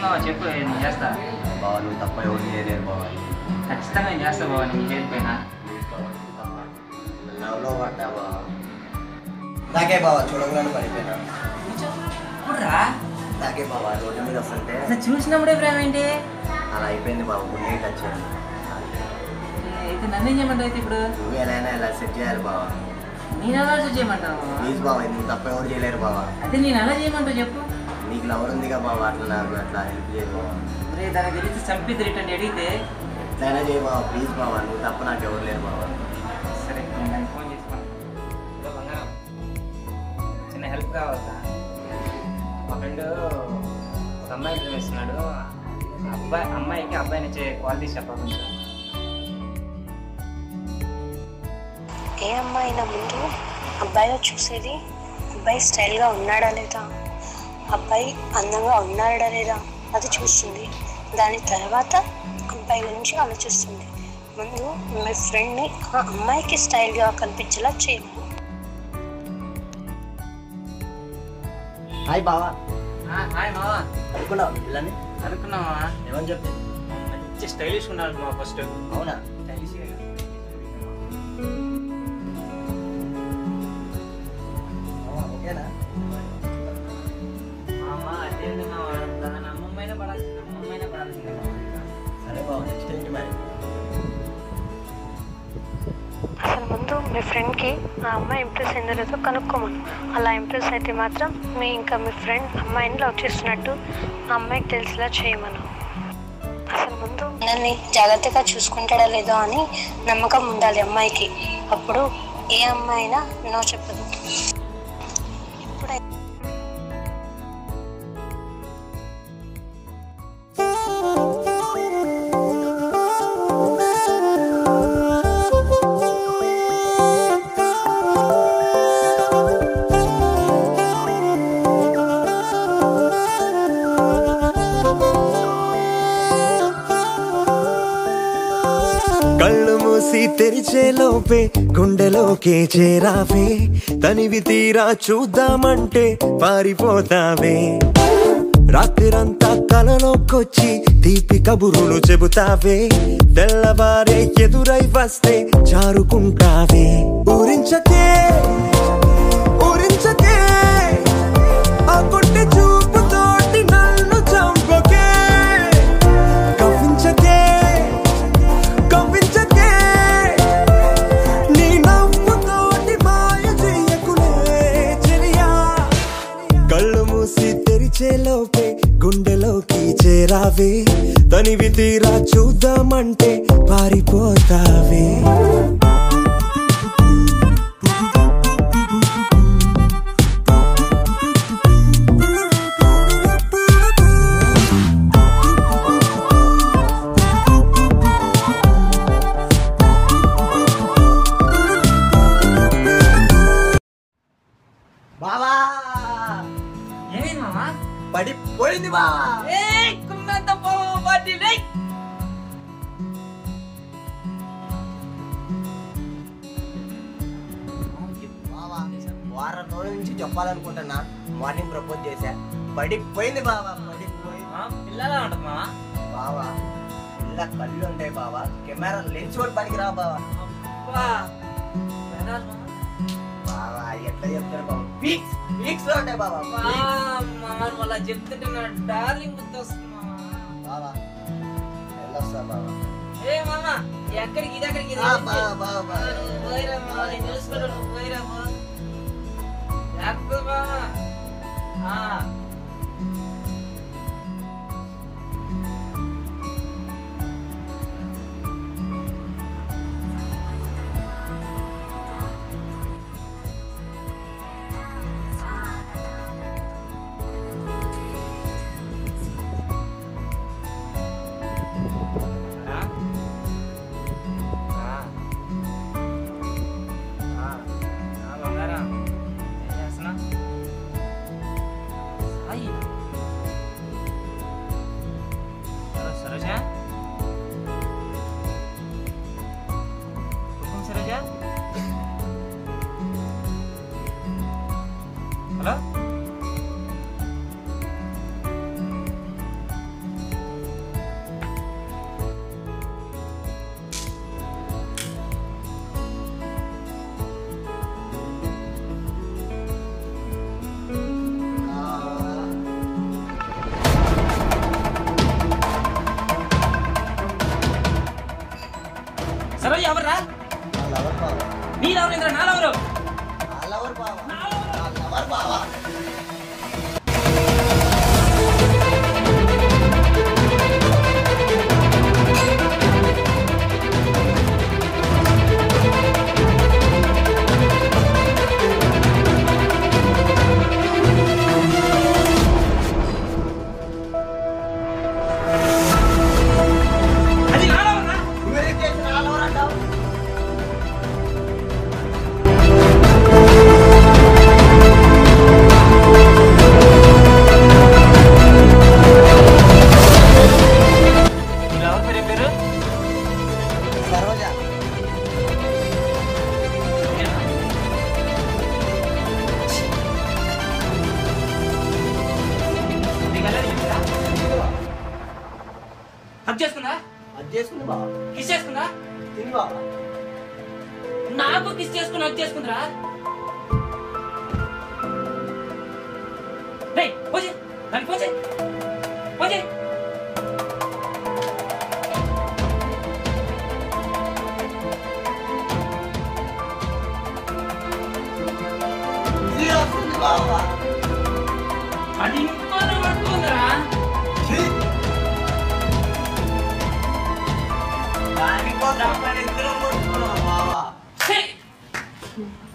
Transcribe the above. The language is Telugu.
బావ చెప్పు నేను చేస్తా బావ నువ్వు తప్ప ఎవరు చేయలేరు బావ ఖచ్చితంగా నేను చేస్తా బావ నీ చేతి పైన లవ్లో పడ్డా బావ నాకే బావ చూడగానే పడిపోయినా ఇప్పుడురా నాకే బావ రోడ్డు మీద వస్తుంటే అసలు చూసినప్పుడే ప్రేమ ఏంటి అలా అయిపోయింది బావ గుండె టచ్ చేయండి అయితే నన్ను ఏం చేయమంటావు అయితే ఇప్పుడు నువ్వు ఎలా అయినా ఇలా సెట్ చేయాలి బావ నేను ఎలా చేయమంటావు ప్లీజ్ బావ నువ్వు తప్ప ఎవరు చేయలేరు బావ అయితే నేను ఎలా చేయమంటావు చెప్పు నీకు లవర్ ఉందిగా బావ అట్లా నాకు అట్లా హెల్ప్ చేయ బావ రే దానికి తెలిసి చంపి రిటర్న్ అడిగితే ఎట్లయినా చేయ బావ ప్లీజ్ బావ నువ్వు తప్ప నాకు ఎవరు లేరు బావ సరే నేను దానికి ఫోన్ చేసుకోను ఇదిగో బంగారం చిన్న హెల్ప్ కావాలా మా ఫ్రెండ్ ఒక అమ్మాయి ప్రేమిస్తున్నాడు అబ్బాయి అమ్మాయికి అబ్బాయిని ఇచ్చే క్వాలిటీస్ చెప్పాలి కొంచెం ఏ అమ్మాయి అయినా ముందు అబ్బాయిలో చూసేది అబ్బాయి స్టైల్గా ఉన్నాడా లేదా అబ్బాయి అందంగా ఉన్నాడా లేదా అది చూస్తుంది దాని తర్వాత అబ్బాయి గురించి ఆలోచిస్తుంది ముందు మీ ఫ్రెండ్ని ఆ అమ్మాయికి స్టైల్గా కనిపించేలా చేయాలి హాయ్ బావ హాయ్ మావా అనుకున్నావు పిల్లని అనుకున్నావా ఏమని చెప్పి మంచి స్టైలిష్ ఉన్నాడు మా ఫస్ట్ అవునా ఓకేనా మామా అదేంటి మావా దాని అమ్మమ్మైనా పడాల్సింది అమ్మమ్మైనా పడాల్సిందే మావా. సరే బావ నెక్స్ట్ ఏంటి మరి అసలు ముందు మీ ఫ్రెండ్కి ఆ అమ్మాయి ఇంప్రెస్ అయిందో లేదో కనుక్కోమను అలా ఇంప్రెస్ అయితే మాత్రం మీ ఇంకా మీ ఫ్రెండ్ అమ్మాయిని లవ్ చేస్తున్నట్టు ఆ అమ్మాయికి తెలిసేలా చేయమను అసలు ముందు నన్ను జాగ్రత్తగా చూసుకుంటాడా లేదో అని నమ్మకం ఉండాలి అమ్మాయికి అప్పుడు ఏ అమ్మాయి అయినా నో చెప్పదు ఇప్పుడై కళ్ళు మూసి తెరిచే లోపే గుండెలోకే చేరావే తనివి తీరా చూద్దామంటే పారిపోతావే రాత్రిరంతా కలలోకొచ్చి తీపి కబురులు చెబుతావే తెల్లవారే ఎదురై వస్తే జారుకుంటావే ఊరించకే ఊరించకే ఆ కొట్టి చూపుతోటి నన్ను చంపకే కవ్వించకే కవ్వించకే నీ నవ్వుతోటి మాయ చెయ్యకులే చెలియా కళ్ళు మూసి తెరిచే లోపే గుండెలోకి చేరావే తనివి తీరా చూద్దామంటే పారిపోతావే బావా ఏమైంది మామా పడిపోయింది బావా బావా వారం రోజుల నుంచి చెప్పాలనుకుంటున్నా మార్నింగ్ ప్రపోజ్ చేశా పడిపోయింది బావా పడిపోయింది పిల్లలా ఉంటుంది మామా బావా ఇలా కళ్ళు ఉంటాయి బావా కెమెరా లెన్స్ కూడా పనికిరా బావా అబ్బా. వెనకాల మామా. బావా ఎట్లా చెప్తారు బావా పీక్స్ పీక్స్ లో ఉంటాయి బావా అబ్బా, మామా మళ్ళా చెప్తుంటే నా డార్లింగ్ గుర్తొస్తుంది మామా బావా వెళ్ళొస్తా బావా ఏ మామా ఎక్కడికి ఇది ఎక్కడికి ఇది ఆ, బావా బావా ఆ, బావా నువ్వు పోయిరా మామా నేను చూసుకుంటా నువ్వు పోయిరా మామా ఎక్కడ మామా ఆ. ఆ? ఆ. ఆ. చేసుకుంది బావా కిస్ చేసుకుందా తిని బావా నాకు కిస్ చేసుకుని వచ్చి చేసుకుందిరా రేయ్ పోజే దానికి పోజే పోజే ఇది వస్తుంది బావా అది ఇంకో పట్టుకుందిరా ఛీ! దానికోసం మన ఇద్దరం కొట్టుకున్నాం బావా ఛీ!